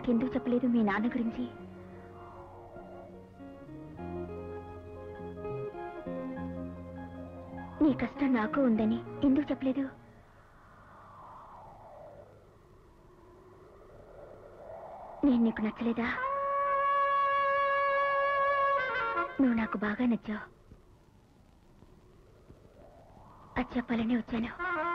నాకెందుకు చెప్పలేదు మీ నాన్న గురించి నీ కష్టం నాకు ఉందని ఎందుకు చెప్పలేదు నేను నీకు నచ్చలేదా నువ్వు నాకు బాగా నచ్చావు అది చెప్పాలని వచ్చాను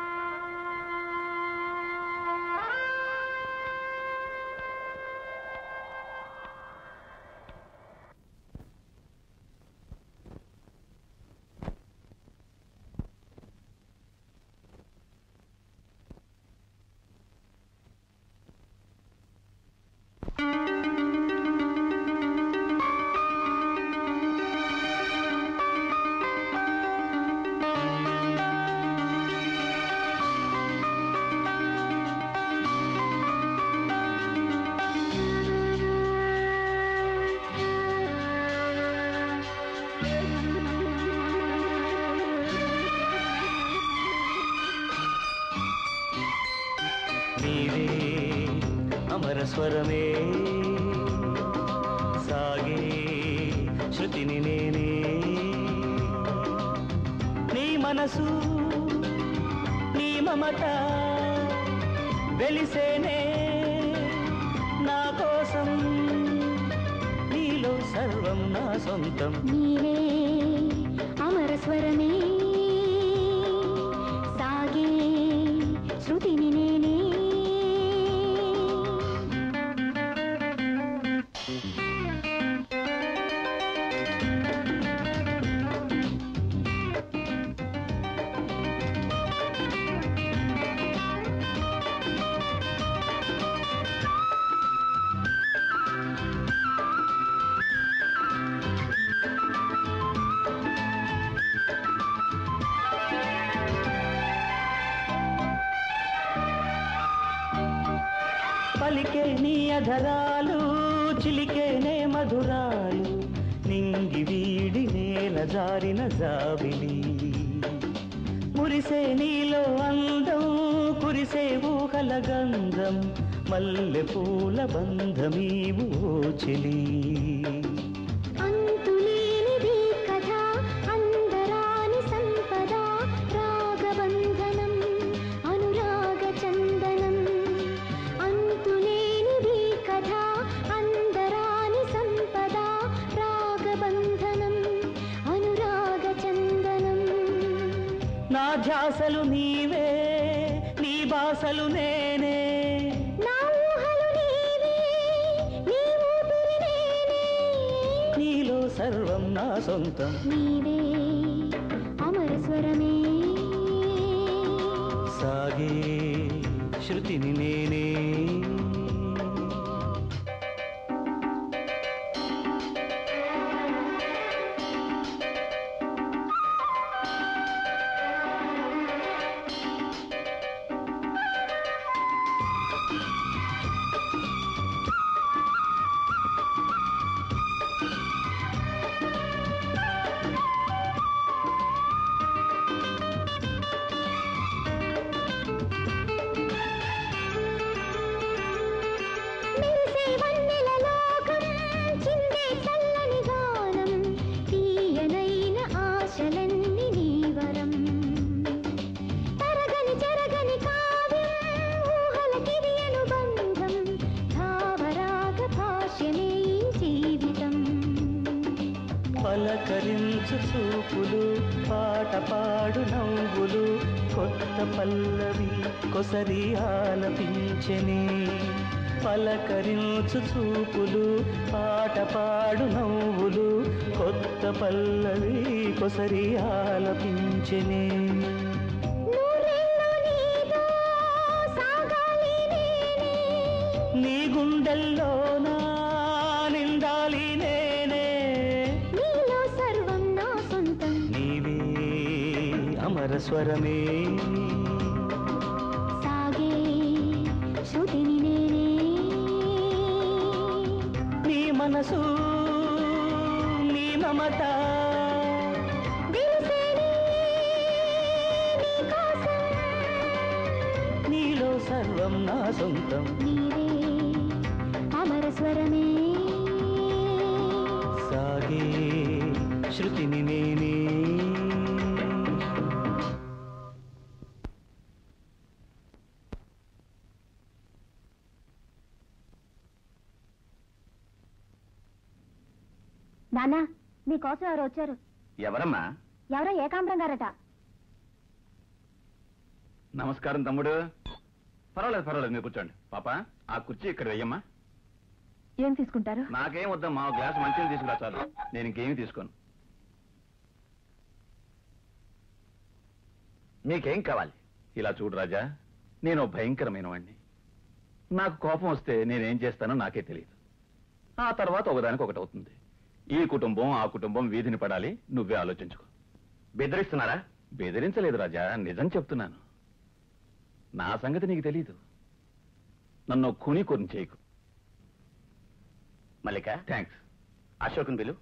నీవే అమర స్వరమే సాగే శృతిని నేనే నీ మనసు నీ మమత వెలిసేనే నా కోసం నీలో సర్వం నా సొంతం నీవే అమర స్వరమే సాగే శృతిని నేనే పలికే నీ అధరాలు చిలికేనే మధురాలు నింగి వీడి నేల జారిన జాబిలి మురిసే నీలో అందం కురిసే ఊహల గంధం మల్లె పూల బంధమీవు ఓ చెలి అంతులేనిది కథ అందరాని సంపద రాగబంధనం అనురాగ చందనం అంతులేనిది కథ అందరాని సంపద రాగబంధనం అనురాగ చందనం నా ధ్యాసలు నీవే నీ బాసలు నేనే నా ఊహలు నీవే నీ ఊపిరి నేనే నీలో సర్వం నా సొంతం నీవే అమర స్వరమే సాగే శృతిని నేనే మెరిసే వన్నెల లోకం చిందే చల్లని గానం తీయనైన ఆశలన్నీ నీ వరం తరగని చెరగని కావ్యం ఊహలకిది అనుబంధం భావరాగ భాష్యమే ఈ జీవితం పలకరించు చూపులు పాట పాడు నవ్వులు కొత్త పల్లవి కొసరి ఆలపించనే పలకరించు చూపులు పాట పాడు నవ్వులు కొత్త పల్లవి కొసరి ఆలపించనే నూరేళ్ళు నీతో సాగాలి నేనే నీ గుండెల్లో నా నిండాలి నేనే నీలో సర్వం నా సొంతం నీవే అమర స్వరమే సాగే శృతిని నేనే నీ మనసు నీ మమత దిల్సేనే నీ కోసం నీలో సర్వం నా సొంతం నీవే నానా నీకోసం ఎవరు వచ్చారు ఎవరమ్మా ఎవరో ఏకాంబరం గారట నమస్కారం తమ్ముడు పర్వాలేదు పర్వాలేదు మీరు కూర్చోండి పాప ఆ కుర్చీ ఇక్కడ వెయ్యమ్మా ఏం తీసుకుంటారు నాకేం వద్దమ్మా ఒక గ్లాస్ మంచిని తీసుకురా చాలు నేను ఇంకేమీ తీసుకోను నీకేం కావాలి ఇలా చూడు రాజా నేను ఓ భయంకరమైన వాణ్ణి నాకు కోపం వస్తే నేనేం చేస్తానో నాకే తెలియదు ఆ తర్వాత ఒకదానికి ఒకటి అవుతుంది ఈ కుటుంబం ఆ కుటుంబం వీధిని పడాలి నువ్వే ఆలోచించుకో బెదిరిస్తున్నారా బెదిరించలేదు రాజా నిజం చెప్తున్నాను నా సంగతి నీకు తెలీదు నన్ను కుని కొన్ని చేయకు మల్లిక థ్యాంక్స్ అశోకుని బిలు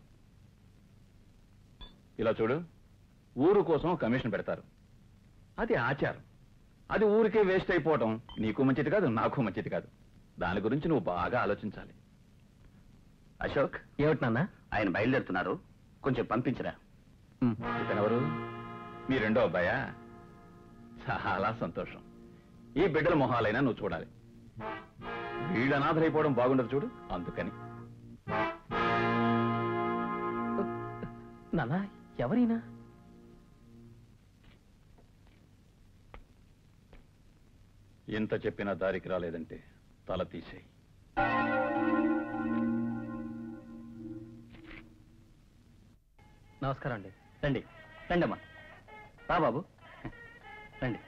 ఇలా చూడు ఊరు కోసం కమిషన్ పెడతారు అది ఆచారం అది ఊరికే వేస్ట్ అయిపోవటం నీకు మంచిది కాదు నాకు మంచిది కాదు దాని గురించి నువ్వు బాగా ఆలోచించాలి అశోక్ ఏమిటి నాన్న ఆయన బయలుదేరుతున్నారు కొంచెం పంపించరా ఇతనెవరు మీ రెండో అబ్బాయా చాలా సంతోషం ఈ బిడ్డల మొహాలైనా నువ్వు చూడాలి వీళ్ళు అనాథరైపోవడం బాగుండదు చూడు అందుకని నాన్న ఎవరైనా ఎంత చెప్పినా దారికి రాలేదంటే తల తీసేయి నమస్కారం అండి రండి రండి అమ్మా రా బాబు రండి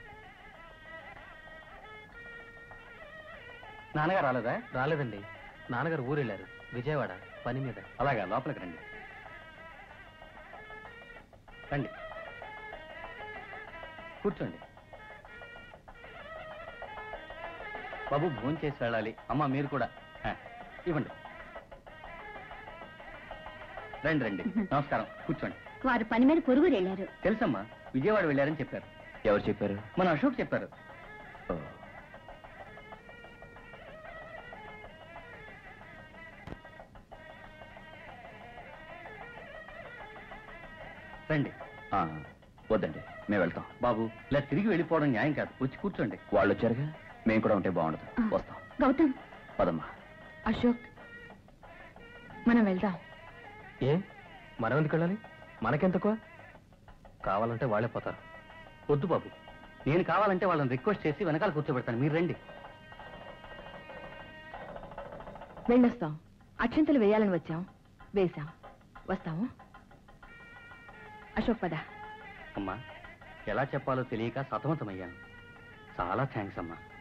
నాన్నగారు రాలేదా రాలేదండి నాన్నగారు ఊరు వెళ్ళారు విజయవాడ పని మీద అలాగా లోపలికి రండి రండి కూర్చోండి బాబు భోజనం చేసి వెళ్ళాలి అమ్మ మీరు కూడా ఆ, ఇవ్వండి రండి రండి నమస్కారం కూర్చోండి వారు పని మీద పొరుగురు వెళ్ళారు తెలుసమ్మా విజయవాడ వెళ్ళారని చెప్పారు ఎవరు చెప్పారు మన అశోక్ చెప్పారు రండి వద్దండి మేము వెళ్తాం బాబు ఇలా తిరిగి వెళ్ళిపోవడం న్యాయం కాదు వచ్చి కూర్చోండి వాళ్ళు వచ్చారుగా మేము కూడా ఉంటే బాగుండదు ఆ. వస్తాం గౌతమ్ పదమ్మా అశోక్ మనం వెళ్దాం ఏ మనం ఎందుకు వెళ్ళాలి మనకెంతకు కావాలంటే వాళ్ళే పోతారు వద్దు బాబు నేను కావాలంటే వాళ్ళని రిక్వెస్ట్ చేసి వెనకాల కూర్చోబెడతాను మీరు రండి వెళ్ళొస్తాం అక్షంతలు వేయాలని వచ్చాం వేశాం వస్తాము అశోక్ పద అమ్మా ఎలా చెప్పాలో తెలియక సతమతమయ్యాను చాలా థ్యాంక్స్ అమ్మా